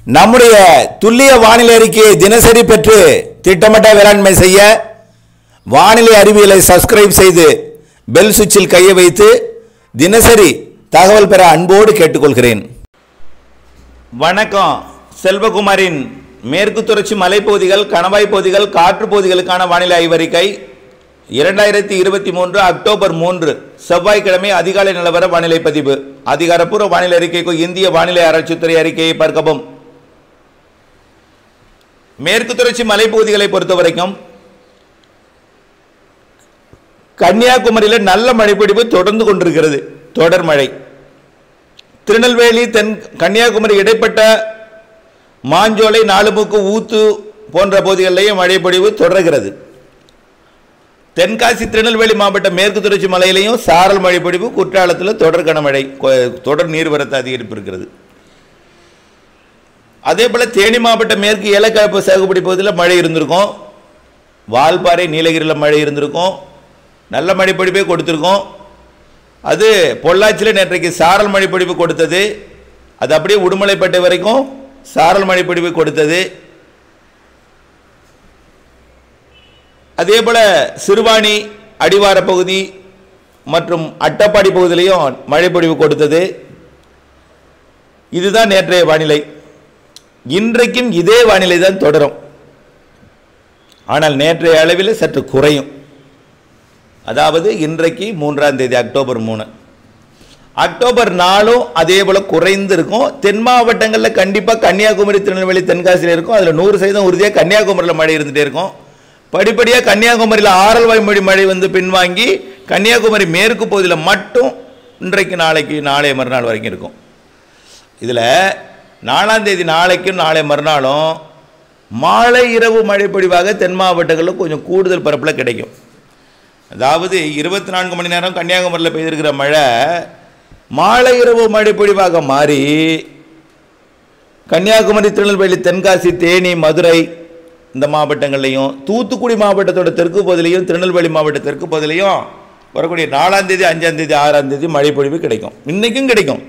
நம்முடைய துல்லிய வானிலை அறிக்கையை தினசரி பெற்று திட்டமிட்ட வேளாண்மை செய்ய வானிலை அறிவியலை சப்ஸ்கிரைப் செய்து பெல் சுவிட்சில் கையை வைத்து தினசரி தகவல் பெற அன்போடு கேட்டுக்கொள்கிறேன் வணக்கம் செல்வகுமாரின் மேற்கு தொடர்ச்சி மலைப்பகுதிகள் கணவாய் பகுதிகள் காற்று பகுதிகளுக்கான வானிலை ஆய்வறிக்கை இரண்டாயிரத்தி இருபத்தி மூன்று அக்டோபர் மூன்று செவ்வாய்க்கிழமை அதிகாலை நிலவர வானிலை பதிவு அதிகாரப்பூர்வ வானிலை அறிக்கைக்கு இந்திய வானிலை ஆராய்ச்சித்துறை அறிக்கையை பார்க்கவும் மேற்கு தொடர்ச்சி மலைப்பகுதிகளை பொறுத்த வரைக்கும் கன்னியாகுமரியில் நல்ல மழைப்பிடிப்பு தொடர்ந்து கொண்டிருக்கிறது தொடர் மழை திருநெல்வேலி தென் கன்னியாகுமரி இடைப்பட்ட மாஞ்சோலை நாலுமுக்கு ஊத்து போன்ற பகுதிகளிலேயும் மழைப்பொழிவு தொடர்கிறது தென்காசி திருநெல்வேலி மாவட்ட மேற்கு தொடர்ச்சி மலையிலையும் சாரல் மழைப்பொழிவு குற்றாலத்தில் தொடர் கனமழை கொ- தொடர் நீர்வரத்து அதிகரிப்பு இருக்கிறது அதே போல தேனி மாவட்ட மேற்கு ஏலக்காய்ப்பு சாகுபடி பகுதியில் மழை இருந்திருக்கும் வால்பாறை நீலகிரியில் மழை இருந்திருக்கும் நல்ல மழைப்பொழிப்பே கொடுத்துருக்கோம் அது பொள்ளாச்சியில் நேற்றைக்கு சாரல் மழைப்பொழிவு கொடுத்தது அது அப்படியே உடுமலைப்பேட்டை வரைக்கும் சாரல் மழைப்பொழிவு கொடுத்தது அதே போல சிறுவாணி அடிவார பகுதி மற்றும் அட்டப்பாடி பகுதியிலையும் மழைப்பொழிவு கொடுத்தது இதுதான் நேற்றைய வானிலை இன்றைக்கும் இதே வானிலை தான் தொடரும் ஆனால் நேற்றைய அளவில் சற்று குறையும் அதாவது இன்றைக்கு மூன்றாம் தேதி அக்டோபர் மூணு அக்டோபர் நாலும் அதே போல குறைந்து இருக்கும் தென் மாவட்டங்களில் கண்டிப்பாக கன்னியாகுமரி திருநெல்வேலி தென்காசியில் இருக்கும் அதில் நூறு சதவீதம் உறுதியாக கன்னியாகுமரியில் மழை இருந்துகிட்டே இருக்கும் படிப்படியாக கன்னியாகுமரியில் ஆறல் வாய்மொழி மழை வந்து பின்வாங்கி கன்னியாகுமரி மேற்கு பகுதியில் மட்டும் இன்றைக்கு நாளைக்கு நாளை மறுநாள் வரைக்கும் இருக்கும் இதில் நாலாம் தேதி நாளைக்கும் நாளை மறுநாளும் மாலை இரவு மழைப்பொழிவாக தென் மாவட்டங்களில் கொஞ்சம் கூடுதல் பரப்பில் கிடைக்கும் அதாவது இருபத்தி நான்கு மணி நேரம் கன்னியாகுமரியில் பெய்திருக்கிற மழை மாலை இரவு மழைப்பொழிவாக மாறி கன்னியாகுமரி திருநெல்வேலி தென்காசி தேனி மதுரை இந்த மாவட்டங்கள்லையும் தூத்துக்குடி மாவட்டத்தோட தெற்கு பகுதியிலையும் திருநெல்வேலி மாவட்ட தெற்கு பகுதியிலையும் வரக்கூடிய நாலாம் தேதி அஞ்சாம் தேதி ஆறாம் தேதி மழைப்பொழிவு கிடைக்கும் இன்னைக்கும் கிடைக்கும்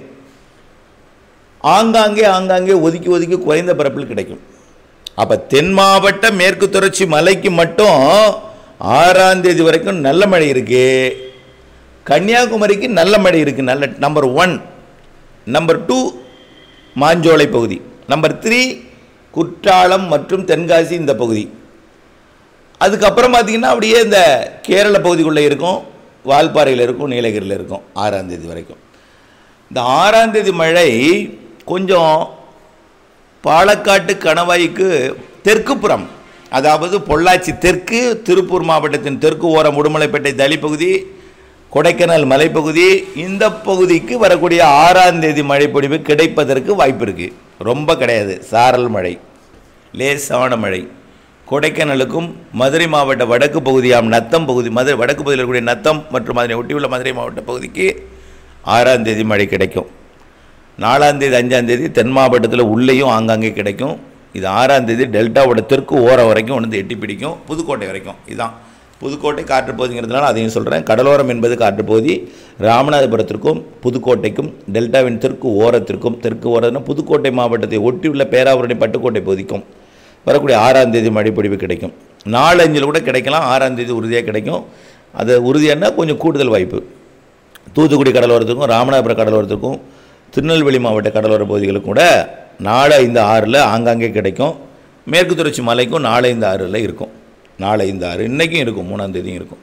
ஆங்காங்கே ஆங்காங்கே ஒதுக்கி ஒதுக்கி குறைந்த பரப்பில் கிடைக்கும் அப்ப தென் மாவட்ட மேற்கு தொடர்ச்சி மலைக்கு மட்டும் ஆறாம் தேதி வரைக்கும் நல்ல மழை இருக்கு கன்னியாகுமரிக்கு நல்ல மழை இருக்கு நல்ல number one number two Manjolai பகுதி நம்பர் த்ரீ குற்றாலம் மற்றும் தென்காசி இந்த பகுதி அதுக்கப்புறம் பார்த்தீங்கன்னா அப்படியே இந்த கேரள பகுதிக்குள்ளே இருக்கும் வால்பாறையில் இருக்கும் நீலகிரியில் இருக்கும் ஆறாம் தேதி வரைக்கும் இந்த ஆறாம் தேதி மழை கொஞ்சம் பாலக்காட்டு கணவாய்க்கு தெற்குப்புறம் அதாவது பொள்ளாச்சி தெற்கு திருப்பூர் மாவட்டத்தின் தெற்கு ஓரம் உடுமலைப்பேட்டை தளி பகுதி கொடைக்கானல் மலைப்பகுதி இந்த பகுதிக்கு வரக்கூடிய ஆறாம் தேதி மழைப்பொழிவு கிடைப்பதற்கு வாய்ப்பு இருக்கு ரொம்ப கிடையாது சாரல் மழை லேசான மழை கொடைக்கானலுக்கும் மதுரை மாவட்ட வடக்கு பகுதியாம் நத்தம் பகுதி மதுரை வடக்கு பகுதியில் இருக்கக்கூடிய நத்தம் மற்றும் அதனை ஒட்டியுள்ள மதுரை மாவட்ட பகுதிக்கு ஆறாம் தேதி மழை கிடைக்கும் நாலாம் தேதி அஞ்சாம் தேதி தென் மாவட்டத்தில் உள்ளேயும் ஆங்காங்கே கிடைக்கும் இது ஆறாம் தேதி டெல்டாவோட தெற்கு ஓரம் வரைக்கும் வந்து எட்டி பிடிக்கும் புதுக்கோட்டை வரைக்கும் இதுதான் புதுக்கோட்டை காற்றுப்பகுதிங்கிறதுனால அதையும் சொல்கிறேன் கடலோரம் என்பது காற்றுப்பகுதி ராமநாதபுரத்திற்கும் புதுக்கோட்டைக்கும் டெல்டாவின் தெற்கு ஓரத்திற்கும் தெற்கு ஓரம்னா புதுக்கோட்டை மாவட்டத்தை ஒட்டியுள்ள பேராவூரணி பட்டுக்கோட்டை பகுதிக்கும் வரக்கூடிய ஆறாம் தேதி மழைப்பொழிவு கிடைக்கும் நாலஞ்சில் கூட கிடைக்கலாம் ஆறாம் தேதி உறுதியாக கிடைக்கும் அது உறுதியானா கொஞ்சம் கூடுதல் வாய்ப்பு தூத்துக்குடி கடலோரத்துக்கும் ராமநாதபுரம் கடலோரத்துக்கும் திருநெல்வேலி மாவட்ட கடலோர பகுதிகளுக்கும் கூட நாலு ஐந்து ஆறில் ஆங்காங்கே கிடைக்கும் மேற்கு தொடர்ச்சி மலைக்கும் நாலு ஐந்து ஆறில் இருக்கும் நாலு ஐந்து ஆறு இன்றைக்கும் இருக்கும் மூணாம் தேதியும் இருக்கும்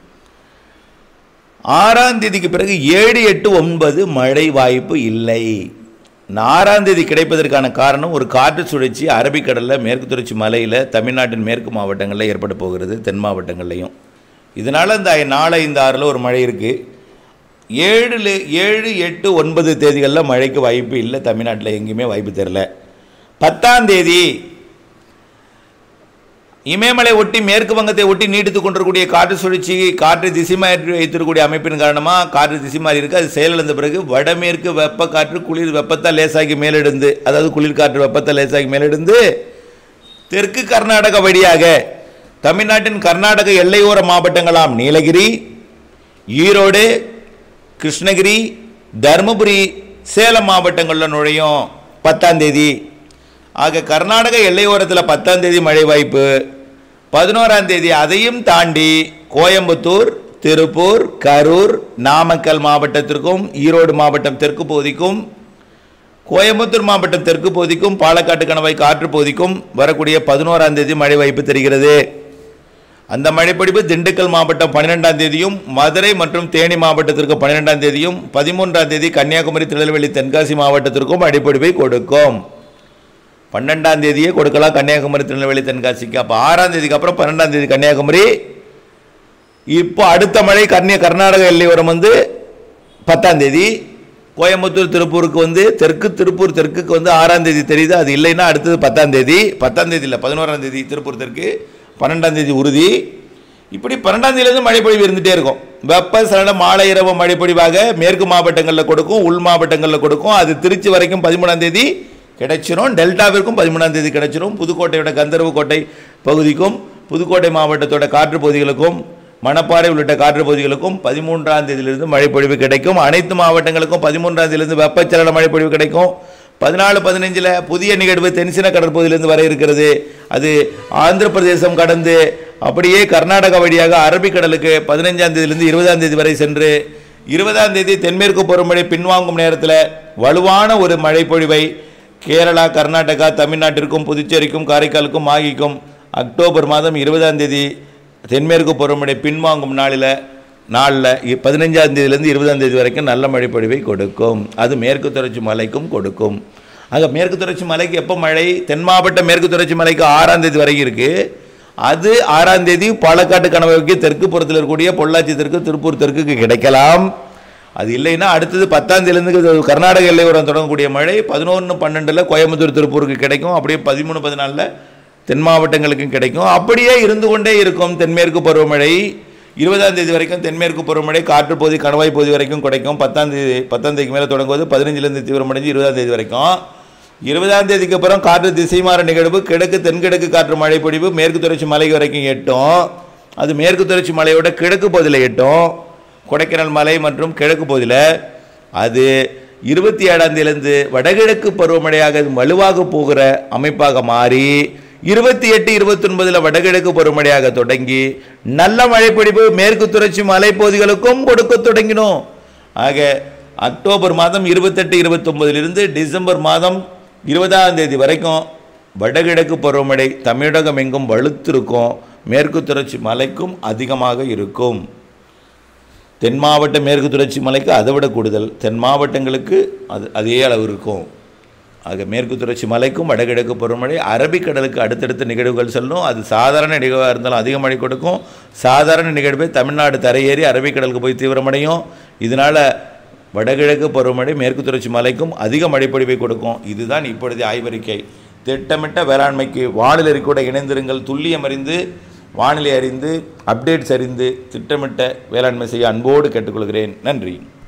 ஆறாம் தேதிக்கு பிறகு ஏழு எட்டு ஒன்பது மழை வாய்ப்பு இல்லை இந்த ஆறாம் தேதி கிடைப்பதற்கான காரணம் ஒரு காற்று சுழற்சி அரபிக்கடலில் மேற்கு தொடர்ச்சி மலையில் தமிழ்நாட்டின் மேற்கு மாவட்டங்களில் ஏற்பட போகிறது தென் மாவட்டங்கள்லையும் இதனால் இந்த நாலு ஐந்து ஆறில் ஒரு மழை இருக்குது ஏழுல ஏழு எட்டு ஒன்பது தேதிகளில் மழைக்கு வாய்ப்பு இல்லை தமிழ்நாட்டில் எங்கேயுமே வாய்ப்பு தெரில பத்தாம் தேதி இமயமலை ஒட்டி மேற்கு வங்கத்தை ஒட்டி நீடித்துக் கொண்டிருக்கக்கூடிய காற்று சுழற்சி காற்று திசை மாற்றி வைத்திருக்கக்கூடிய அமைப்பின் காரணமாக காற்று திசை மாறி இருக்கு அது செயலிழந்த பிறகு வடமேற்கு வெப்ப காற்று குளிர் வெப்பத்தை லேசாகி மேலெடுந்து அதாவது குளிர் காற்று வெப்பத்தை லேசாகி மேலெடுந்து தெற்கு கர்நாடக வழியாக தமிழ்நாட்டின் கர்நாடக எல்லையோர மாவட்டங்களாம் நீலகிரி ஈரோடு கிருஷ்ணகிரி தருமபுரி சேலம் மாவட்டங்களில் நுழையும் பத்தாம் தேதி ஆக கர்நாடக எல்லையோரத்தில் பத்தாம் தேதி மழை வாய்ப்பு பதினோராம் தேதி அதையும் தாண்டி கோயம்புத்தூர் திருப்பூர் கரூர் நாமக்கல் மாவட்டத்திற்கும் ஈரோடு மாவட்டம் தெற்கு பகுதிக்கும் கோயம்புத்தூர் மாவட்டம் தெற்கு பகுதிக்கும் பாலக்காட்டு கணவாய் காற்று பகுதிக்கும் வரக்கூடிய பதினோராம் தேதி மழை வாய்ப்பு தெரிகிறது அந்த மழைப்பொழிவு திண்டுக்கல் மாவட்டம் பன்னிரெண்டாம் தேதியும் மதுரை மற்றும் தேனி மாவட்டத்திற்கு பன்னிரெண்டாம் தேதியும் பதிமூன்றாம் தேதி கன்னியாகுமரி திருநெல்வேலி தென்காசி மாவட்டத்திற்கும் மழைப்பொழிவை கொடுக்கும் பன்னெண்டாம் தேதியே கொடுக்கலாம் கன்னியாகுமரி திருநெல்வேலி தென்காசிக்கு அப்போ ஆறாம் தேதிக்கு அப்புறம் பன்னெண்டாம் தேதி கன்னியாகுமரி இப்போ அடுத்த மழை கன்னிய கர்நாடக எல்லையோரம் வந்து பத்தாம் தேதி கோயம்புத்தூர் திருப்பூருக்கு வந்து தெற்கு திருப்பூர் தெற்குக்கு வந்து ஆறாம் தேதி தெரியுது அது இல்லைன்னா அடுத்தது பத்தாம் தேதி பத்தாம் தேதி இல்லை பதினோராம் தேதி திருப்பூர் தெற்கு பன்னெண்டாம் தேதி உறுதி இப்படி பன்னெண்டாம் தேதியிலேருந்து மழைப்பொழிவு இருந்துகிட்டே இருக்கும் வெப்ப சலன மாலை இரவு மழைப்பொழிவாக மேற்கு மாவட்டங்களில் கொடுக்கும் உள் மாவட்டங்களில் கொடுக்கும் அது திருச்சி வரைக்கும் பதிமூணாம் தேதி கிடைச்சிரும் டெல்டாவிற்கும் பதிமூணாம் தேதி கிடைச்சிரும் புதுக்கோட்டையோட கந்தர்வ கோட்டை பகுதிக்கும் புதுக்கோட்டை மாவட்டத்தோட காற்று பகுதிகளுக்கும் மணப்பாறை உள்ளிட்ட காற்று பகுதிகளுக்கும் பதிமூன்றாம் தேதியிலிருந்து மழைப்பொழிவு கிடைக்கும் அனைத்து மாவட்டங்களுக்கும் பதிமூன்றாம் தேதியிலிருந்து வெப்பச்சலன மழைப்பொழிவு கிடைக்கும் பதினாலு பதினஞ்சில் புதிய நிகழ்வு தென்சின கடற்பகுதியிலிருந்து வர இருக்கிறது அது ஆந்திர பிரதேசம் கடந்து அப்படியே கர்நாடகா வழியாக அரபிக்கடலுக்கு பதினைஞ்சாம் தேதியிலிருந்து இருபதாம் தேதி வரை சென்று இருபதாம் தேதி தென்மேற்கு பருவமழை பின்வாங்கும் நேரத்தில் வலுவான ஒரு மழைப்பொழிவை கேரளா கர்நாடகா தமிழ்நாட்டிற்கும் புதுச்சேரிக்கும் காரைக்காலுக்கும் மாகிக்கும் அக்டோபர் மாதம் இருபதாம் தேதி தென்மேற்கு பருவமழை பின்வாங்கும் நாளில் நாளில் பதினஞ்சாம் தேதியிலேருந்து இருபதாம் தேதி வரைக்கும் நல்ல மழைப்பொழிவை கொடுக்கும் அது மேற்கு தொடர்ச்சி மலைக்கும் கொடுக்கும் ஆக மேற்கு தொடர்ச்சி மலைக்கு எப்போ மழை தென் மாவட்ட மேற்கு தொடர்ச்சி மலைக்கு ஆறாம் தேதி வரைக்கும் இருக்குது அது ஆறாம் தேதி பாலக்காட்டு கணவாய்க்கு தெற்கு புறத்தில் இருக்கக்கூடிய பொள்ளாச்சி தெற்கு திருப்பூர் தெற்குக்கு கிடைக்கலாம் அது இல்லைன்னா அடுத்தது பத்தாம் தேதியிலேருந்து கர்நாடக எல்லையோரம் தொடங்கக்கூடிய மழை பதினொன்று பன்னெண்டில் கோயம்புத்தூர் திருப்பூருக்கு கிடைக்கும் அப்படியே பதிமூணு பதினாலில் தென் மாவட்டங்களுக்கும் கிடைக்கும் அப்படியே இருந்து கொண்டே இருக்கும் தென்மேற்கு பருவமழை இருபதாம் தேதி வரைக்கும் தென்மேற்கு பருவமழை காற்று பகுதி கணவாய் பகுதி வரைக்கும் கிடைக்கும் பத்தாம் தேதி பத்தாம் தேதிக்கு மேலே தொடங்குவது பதினஞ்சுலேருந்து தீவிரமடைஞ்சு இருபதாம் தேதி வரைக்கும் இருபதாம் தேதிக்கு அப்புறம் காற்று திசை மாற நிகழ்வு கிழக்கு தென்கிழக்கு காற்று மழை பொழிவு மேற்கு தொடர்ச்சி மலை வரைக்கும் எட்டும் அது மேற்கு தொடர்ச்சி மலையோட கிழக்கு பகுதியில் எட்டும் கொடைக்கானல் மலை மற்றும் கிழக்கு பகுதியில் அது இருபத்தி ஏழாம் தேதியிலிருந்து வடகிழக்கு பருவமழையாக அது வலுவாக போகிற அமைப்பாக மாறி இருபத்தி எட்டு இருபத்தி ஒன்பதில் வடகிழக்கு பருவமழையாக தொடங்கி நல்ல மழைப்பொழிவு மேற்கு தொடர்ச்சி மலைப்பகுதிகளுக்கும் கொடுக்க தொடங்கினோம் ஆக அக்டோபர் மாதம் இருபத்தெட்டு இருபத்தொம்பதிலிருந்து டிசம்பர் மாதம் இருபதாம் தேதி வரைக்கும் வடகிழக்கு பருவமழை தமிழகம் எங்கும் வலுத்திருக்கும் மேற்கு தொடர்ச்சி மலைக்கும் அதிகமாக இருக்கும் தென் மாவட்ட மேற்கு தொடர்ச்சி மலைக்கு அதை விட கூடுதல் தென் மாவட்டங்களுக்கு அது அதே அளவு இருக்கும் ஆக மேற்கு தொடர்ச்சி மலைக்கும் வடகிழக்கு பருவமழை அரபிக்கடலுக்கு அடுத்தடுத்த நிகழ்வுகள் செல்லும் அது சாதாரண நிகழ்வாக இருந்தாலும் அதிக மழை கொடுக்கும் சாதாரண நிகழ்வே தமிழ்நாடு தரையேறி அரபிக்கடலுக்கு போய் தீவிரமடையும் இதனால் வடகிழக்கு பருவமழை மேற்கு தொடர்ச்சி மலைக்கும் அதிக மழைப்பொழிவை கொடுக்கும் இதுதான் இப்பொழுதைய ஆய்வறிக்கை திட்டமிட்ட வேளாண்மைக்கு வானிலை கூட இணைந்திருங்கள் துல்லியம் அறிந்து வானிலை அறிந்து அப்டேட்ஸ் அறிந்து திட்டமிட்ட வேளாண்மை செய்ய அன்போடு கேட்டுக்கொள்கிறேன் நன்றி